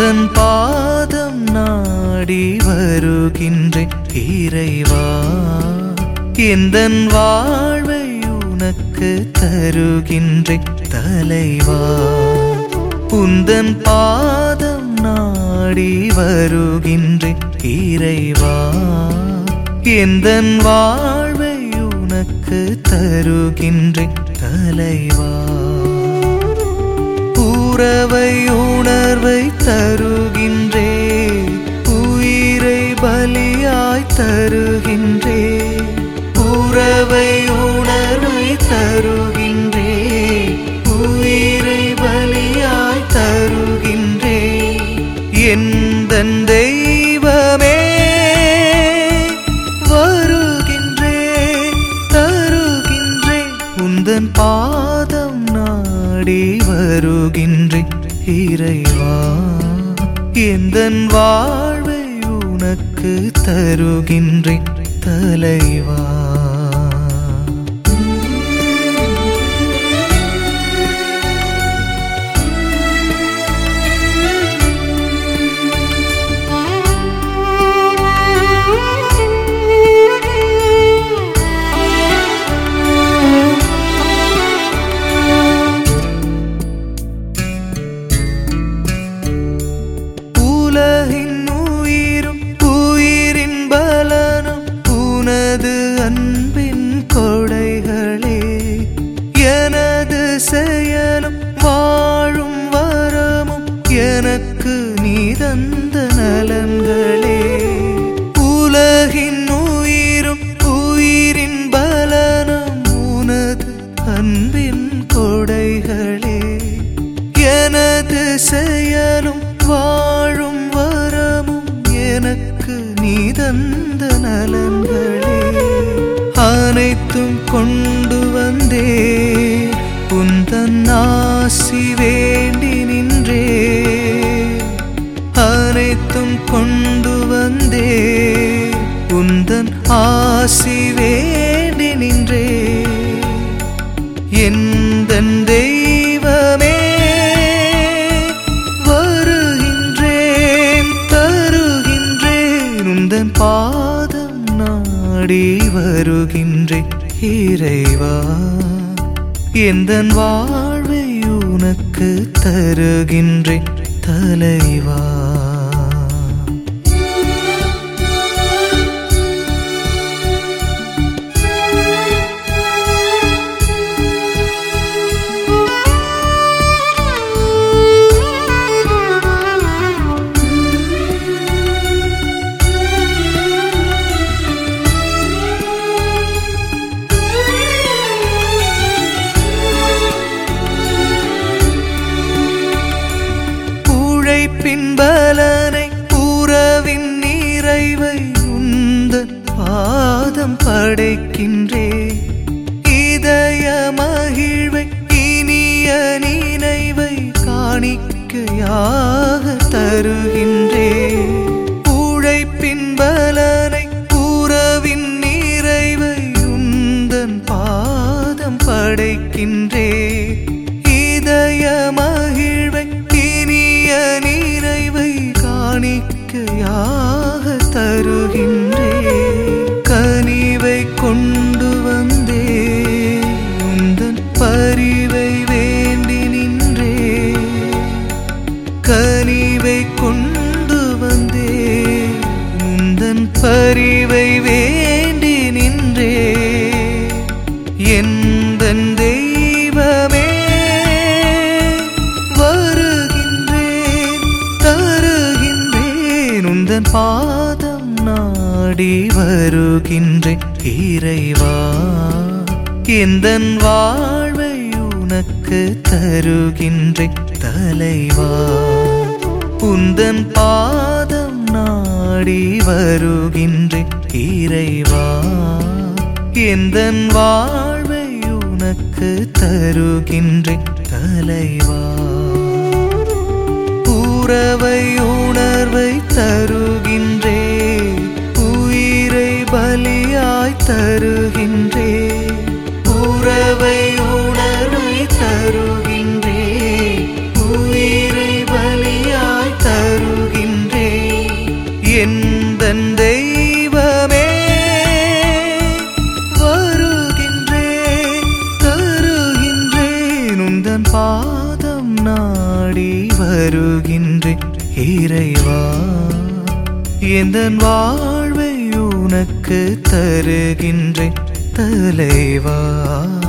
உந்தன் பாதம் நாடி வருகின்றேன் இறைவா எந்தன் வாழ்வை உனக்கு தருகின்றேன் தலைவா உந்தன் பாதம் நாடி வருகின்றேன் இறைவா எந்தன் வாழ்வை உனக்கு தருகின்றேன் தலைவா உறவை உணர்வை தருகின்றே உயிரை பலியாய் தருகின்றே உறவை உணர்வை தருகின்றே உயிரை பலியாய் தருகின்றே எந்த தெய்வமே வருகின்றே தருகின்றேன் உந்தன் பாதம் நாடி வருகின்றேன் இறைவா எந்தன் வாழ்வை உனக்கு தருகின்றேன் தலைவா உலகின் உயிரும் உயிரின் பலனும் உனது அன்பின் கொடைகளே எனது செயலும் வாழும் வரமும் எனக்கு நீ தந்த நலன்களே உலகின் உயிரும் உயிரின் பலனும் உனது அன்பின் கொடைகளே எனது செயலும் வாழும் வரமும் எனக்கு நீ தந்த நலன்களே அனைத்தும் கொண்டு வந்தே உந்தன் ஆசி வேண்டி நின்றே அனைத்தும் கொண்டு வந்தே உந்தன் ஆசி வேண்டி நின்றே எந்தன் தெய்வமே வருகின்றேன் தருகின்றேன் உந்தன் பாதம் நாடி வருகின்றேன் இறைவா எந்தன் வாழ்வை உனக்கு தருகின்றேன் தலைவா உழைப்பின் பலனை உறவின் நிறைவை உந்தன் பாதம் படைக்கின்றே இதய மகிழ்வை இனிய நினைவை காணிக்கையாக தருகின்றே உழைப்பின் பலனை உறவின் நிறைவை உந்தன் பாதம் படைக்கின்றே இதய மகிழ்வை இனிய நிறைவை காணிக்கையாக தருகின்றே கனிவை கொண்டு வந்தே உந்தன் பரிவை வேண்டி நின்றே கனிவை கொண்டு வந்தே உந்தன் பரிவை வேண்டி நின்றே எந்தன் தெய்வமே வருகின்றேன் தருகின்றேன் உந்தன் பாதம் நாடி வருகின்றேன் இறைவா எந்தன் வாழ்வை உனக்கு தருகின்றேன் தலைவா உந்தன் பாதம் நாடி வருகின்றேன் இறைவா எந்தன் வாழ்வை உனக்கு தருகின்றேன் தலைவா உறவை உணர்வை தருகின்றே உயிரை பலியாய் தருகின்றே உறவை உணர்வை தருகின்றே உயிரை பலியாய் தரு எந்தன் தெய்வமே வருகின்றேன் தருகின்றேன் உந்தன் பாதம் நாடி வருகின்றேன் இறைவா எந்தன் வாழ்வை உனக்கு தருகின்றேன் தலைவா